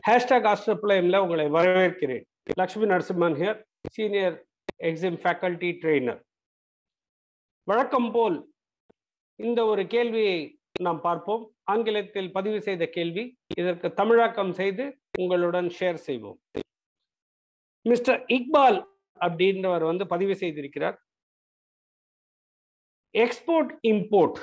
hashtag ஆஸ்ட்ரோபிளேம்ல உங்களை வரவேற்கிறேன் Lakshmi Narasimhan here senior EXIM faculty trainer வழக்கம் போல் இந்த ஒரு கேள்வியை நாம் பார்ப்போம் ஆங்கிலத்தில் பதிவு செய்த கேள்வி இதற்கு தமிழாக்கம் செய்து உங்களுடன் ஷேர் செய்வோம் மிஸ்டர் இக்பால் அப்படின்றவர் வந்து பதிவு செய்திருக்கிறார் export import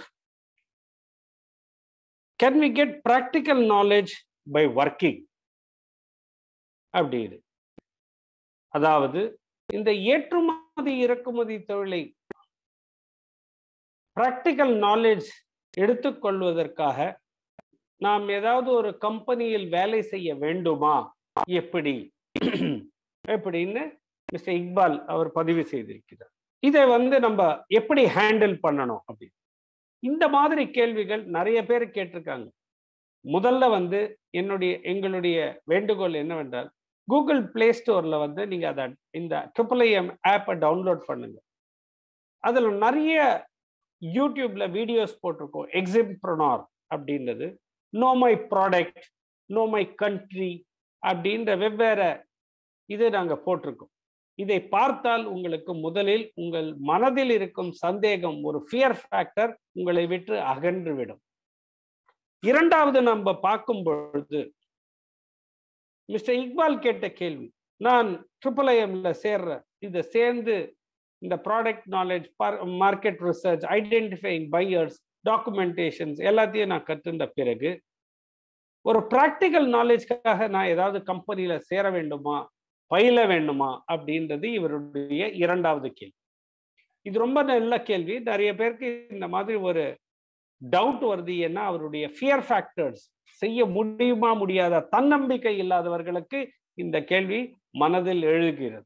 can we get practical knowledge by working அப்படின்னு அதாவது இந்த ஏற்றுமதி இறக்குமதி தொழிலை ப்ராக்டிக்கல் நாலேஜ் எடுத்துக்கொள்வதற்காக நாம் ஏதாவது ஒரு கம்பெனியில் வேலை செய்ய வேண்டுமா எப்படி எப்படின்னு மிஸ்டர் இக்பால் அவர் பதிவு செய்திருக்கிறார் இதை வந்து நம்ம எப்படி ஹேண்டில் பண்ணணும் அப்படின்னு இந்த மாதிரி கேள்விகள் நிறைய பேர் கேட்டிருக்காங்க முதல்ல வந்து என்னுடைய எங்களுடைய வேண்டுகோள் என்னவென்றால் கூகுள் பிளே ஸ்டோர்ல வந்து நீங்க அதை இந்த ட்ரிபிள் ஐஎம் ஆப்பை டவுன்லோட் பண்ணுங்க அதுல நிறைய யூடியூப்ல வீடியோஸ் போட்டிருக்கோம் எக்ஸிம்ப்ரனார் அப்படின்றது know my product know my country அப்படின்ற வெவ்வேறு இது நாங்கள் போட்டிருக்கோம் இதை பார்த்தால் உங்களுக்கு முதலில் உங்கள் மனதில் இருக்கும் சந்தேகம் ஒரு ஃபியர் ஃபேக்டர் உங்களை விட்டு அகன்று விடும் இரண்டாவது நம்ம பார்க்கும் பொழுது மிஸ்டர் இக்பால் கேட்ட கேள்வி நான் ட்ரிபிள் ஐஎம்ல சேர்றேன் இதை சேர்ந்து இந்த product knowledge market research identifying buyers documentations எல்லாத்தையும் நான் கற்றுண்ட பிறகு ஒரு ப்ராக்டிக்கல் நாலேஜ்க்காக நான் ஏதாவது கம்பெனியில சேர வேண்டுமா பயில வேண்டுமா அப்படின்றது இவருடைய இரண்டாவது கேள்வி இது ரொம்ப நல்ல கேள்வி நிறைய பேருக்கு இந்த மாதிரி ஒரு டவுட் வருது ஏன்னா அவருடைய ஃபியர் ஃபேக்டர்ஸ் செய்ய முடியுமா முடியாத தன்னம்பிக்கை இல்லாதவர்களுக்கு இந்த கேள்வி மனதில் எழுகிறது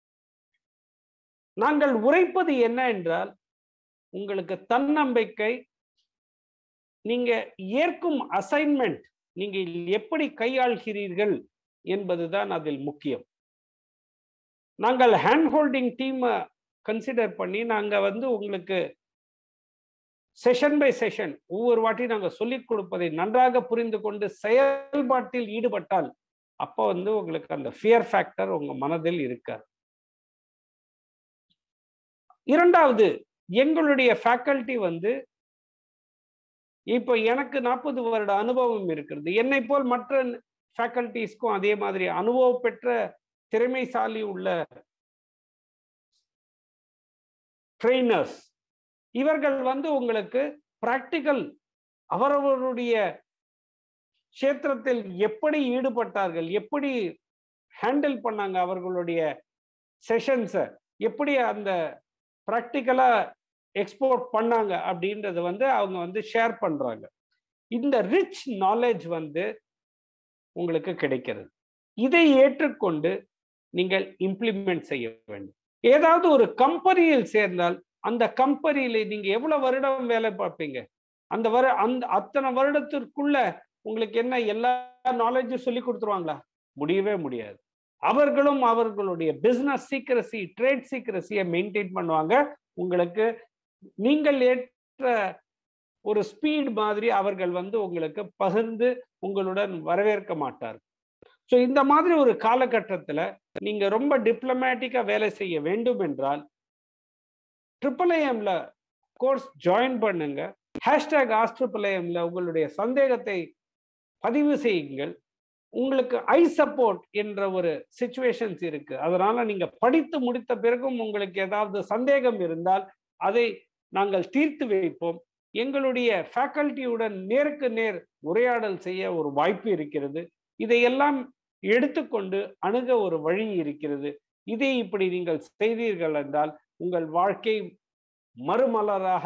நாங்கள் உரைப்பது என்ன என்றால் உங்களுக்கு தன்னம்பிக்கை நீங்க ஏற்கும் அசைன்மெண்ட் நீங்கள் எப்படி கையாள்கிறீர்கள் என்பதுதான் அதில் முக்கியம் நாங்கள் ஹேண்ட் ஹோல்டிங் டீமை கன்சிடர் பண்ணி நாங்கள் வந்து உங்களுக்கு செஷன் பை செஷன் ஒவ்வொரு வாட்டி நாங்கள் சொல்லிக் கொடுப்பதை நன்றாக புரிந்து கொண்டு செயல்பாட்டில் ஈடுபட்டால் அப்போ வந்து உங்களுக்கு அந்த ஃபியர் ஃபேக்டர் உங்க மனதில் இருக்காது இரண்டாவது எங்களுடைய ஃபேக்கல்டி வந்து இப்போ எனக்கு நாற்பது வருட அனுபவம் இருக்கிறது என்னை போல் மற்ற ஃபேக்கல்டிஸ்க்கும் அதே மாதிரி அனுபவம் பெற்ற திறமைசாலி உள்ள ட்ரெயினர்ஸ் இவர்கள் வந்து உங்களுக்கு பிராக்டிக்கல் அவரவருடைய கஷேத்திரத்தில் எப்படி ஈடுபட்டார்கள் எப்படி ஹேண்டில் பண்ணாங்க அவர்களுடைய செஷன்ஸை எப்படி அந்த ப்ராக்டிக்கலா எக்ஸ்போர்ட் பண்ணாங்க அப்படின்றத வந்து அவங்க வந்து ஷேர் பண்றாங்க இந்த ரிச் நாலேஜ் வந்து உங்களுக்கு கிடைக்கிறது இதை ஏற்றுக்கொண்டு நீங்கள் இம்ப்ளிமெண்ட் செய்ய வேண்டும் ஏதாவது ஒரு கம்பெனியில் சேர்ந்தால் அந்த கம்பெனியில நீங்க எவ்வளவு வருடம் வேலை பார்ப்பீங்க அந்த வரு அந்த அத்தனை வருடத்திற்குள்ள உங்களுக்கு என்ன எல்லா நாலேஜும் சொல்லி கொடுத்துருவாங்களா முடியவே முடியாது அவர்களும் அவர்களுடைய பிசினஸ் சீக்கிரசி ட்ரேட் சீக்கிரசியை மெயின்டைன் பண்ணுவாங்க உங்களுக்கு நீங்கள் ஏற்ற ஒரு ஸ்பீட் மாதிரி அவர்கள் வந்து உங்களுக்கு பகிர்ந்து உங்களுடன் வரவேற்க மாட்டார் ஸோ இந்த மாதிரி ஒரு காலகட்டத்தில் நீங்க ரொம்ப டிப்ளமேட்டிக்கா வேலை செய்ய வேண்டும் என்றால் ட்ரிபிள் ஏஎம்ல கோர்ஸ் ஜாயின் பண்ணுங்க ஹேஷ்டேக் ஆஸ் ட்ரிபிள் ஏஎம்ல உங்களுடைய சந்தேகத்தை பதிவு செய்யுங்கள் உங்களுக்கு ஐ சப்போர்ட் என்ற ஒரு சுச்சுவேஷன்ஸ் இருக்கு அதனால நீங்க படித்து முடித்த பிறகும் உங்களுக்கு ஏதாவது சந்தேகம் இருந்தால் அதை நாங்கள் தீர்த்து வைப்போம் எங்களுடைய ஃபேக்கல்ட்டியுடன் நேருக்கு நேர் உரையாடல் செய்ய ஒரு வாய்ப்பு இருக்கிறது இதையெல்லாம் எடுத்துக்கொண்டு அணுக ஒரு வழி இருக்கிறது இதை இப்படி நீங்கள் செய்தீர்கள் என்றால் உங்கள் வாழ்க்கை மறுமலராக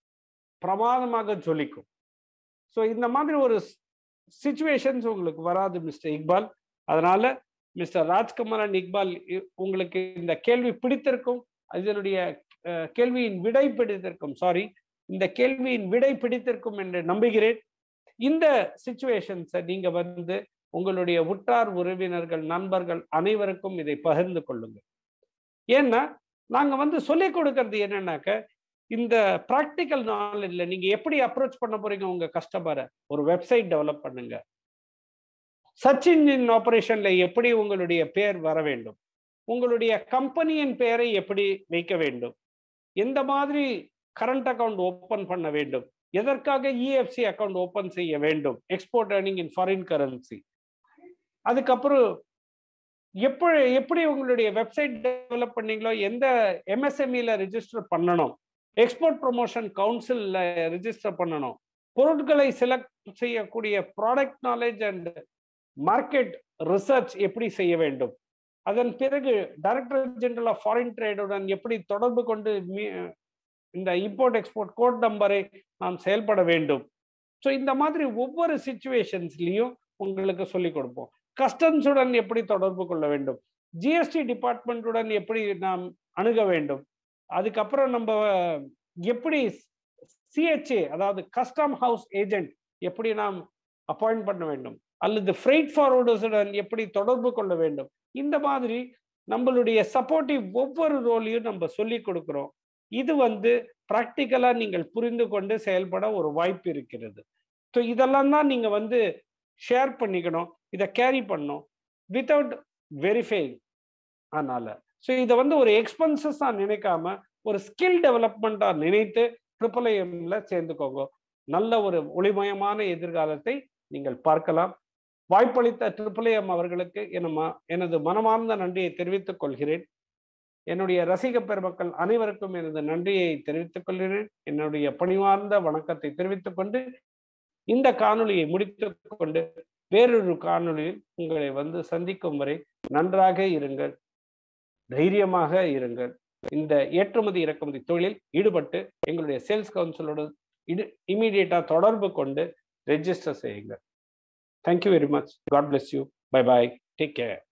பிரமாதமாக ஜொலிக்கும் ஸோ இந்த மாதிரி ஒரு சுச்சுவேஷன்ஸ் உங்களுக்கு வராது மிஸ்டர் இக்பால் அதனால மிஸ்டர் ராஜ்குமாரன் இக்பால் உங்களுக்கு இந்த கேள்வி பிடித்திருக்கும் இதனுடைய கேள்வியின் விடை பிடித்திருக்கும் சாரி இந்த கேள்வியின் விடை பிடித்திருக்கும் என்று நம்புகிறேன் இந்த சுச்சுவேஷன்ஸை நீங்க வந்து உங்களுடைய உற்றார் உறவினர்கள் நண்பர்கள் அனைவருக்கும் இதை பகிர்ந்து கொள்ளுங்கள் ஏன்னா நாங்க வந்து சொல்லிக் கொடுக்கறது என்னன்னாக்க இந்த ப்ராக்டிக்கல் நாலேஜ்ல நீங்க எப்படி அப்ரோச் பண்ண போறீங்க உங்க கஸ்டமரை ஒரு வெப்சைட் டெவலப் பண்ணுங்க சர்ச் இன்ஜின் ஆபரேஷன்ல எப்படி உங்களுடைய பெயர் வர வேண்டும் உங்களுடைய கம்பெனியின் பெயரை எப்படி வைக்க வேண்டும் எந்த மாதிரி கரண்ட் அக்கவுண்ட் ஓப்பன் பண்ண வேண்டும் எதற்காக இஎஃப்சி அக்கவுண்ட் ஓப்பன் செய்ய வேண்டும் export earning in foreign currency அதுக்கப்புறம் எப்படி எப்படி உங்களுடைய வெப்சைட் டெவலப் பண்ணீங்களோ எந்த எம்எஸ்எம்இல ரிஜிஸ்டர் பண்ணணும் எக்ஸ்போர்ட் ப்ரொமோஷன் கவுன்சிலில் ரிஜிஸ்டர் பண்ணணும் பொருட்களை செலக்ட் செய்யக்கூடிய product knowledge and market research எப்படி செய்ய வேண்டும் அதன் பிறகு டைரக்டர் ஜெனரல் ஆஃப் ஃபாரின் ட்ரேடுடன் எப்படி தொடர்பு கொண்டு இந்த இம்போர்ட் எக்ஸ்போர்ட் கோட் நம்பரை நாம் செயல்பட வேண்டும் ஸோ இந்த மாதிரி ஒவ்வொரு சுச்சுவேஷன்ஸ்லையும் உங்களுக்கு சொல்லிக் கொடுப்போம் கஸ்டம்ஸுடன் எப்படி தொடர்பு கொள்ள வேண்டும் ஜிஎஸ்டி டிபார்ட்மெண்ட்டுடன் எப்படி நாம் அணுக வேண்டும் அதுக்கப்புறம் நம்ம எப்படி சிஹெச்ஏ அதாவது கஸ்டம் ஹவுஸ் ஏஜென்ட் எப்படி நாம் அப்பாயிண்ட் பண்ண வேண்டும் அல்லது ஃப்ரைட் ஃபார்வர்டர்ஸுடன் எப்படி தொடர்பு கொள்ள வேண்டும் இந்த மாதிரி நம்மளுடைய சப்போர்ட்டிவ் ஒவ்வொரு ரோலையும் நம்ம சொல்லி கொடுக்குறோம் இது வந்து ப்ராக்டிக்கலா நீங்கள் புரிந்து கொண்டு செயல்பட ஒரு வாய்ப்பு இருக்கிறது ஸோ இதெல்லாம் தான் நீங்க வந்து ஷேர் பண்ணிக்கணும் இதை கேரி பண்ணணும் வித்தவுட் வெரிஃபைங் அதனால ஸோ இதை வந்து ஒரு எக்ஸ்பென்சஸா நினைக்காம ஒரு ஸ்கில் டெவலப்மெண்ட்டா நினைத்து ட்ரிபிள் ஐஎம்ல சேர்ந்துக்கோங்க நல்ல ஒரு ஒளிமயமான எதிர்காலத்தை நீங்கள் பார்க்கலாம் வாய்ப்பளித்த ட்ரிபிள் எம் அவர்களுக்கு எனமா எனது மனமார்ந்த நன்றியை தெரிவித்துக் கொள்கிறேன் என்னுடைய ரசிக பெருமக்கள் அனைவருக்கும் எனது நன்றியை தெரிவித்துக் கொள்கிறேன் என்னுடைய பணிவார்ந்த வணக்கத்தை தெரிவித்துக் கொண்டு இந்த காணொலியை முடித்துக் கொண்டு வேறொரு காணொலியில் உங்களை வந்து சந்திக்கும் வரை நன்றாக இருங்கள் தைரியமாக இருங்கள் இந்த ஏற்றுமதி இறக்குமதி தொழிலில் ஈடுபட்டு எங்களுடைய சேல்ஸ் கவுன்சிலோடு இது இமீடியட்டா தொடர்பு கொண்டு ரெஜிஸ்டர் செய்யுங்கள் thank you very much God bless you bye bye take care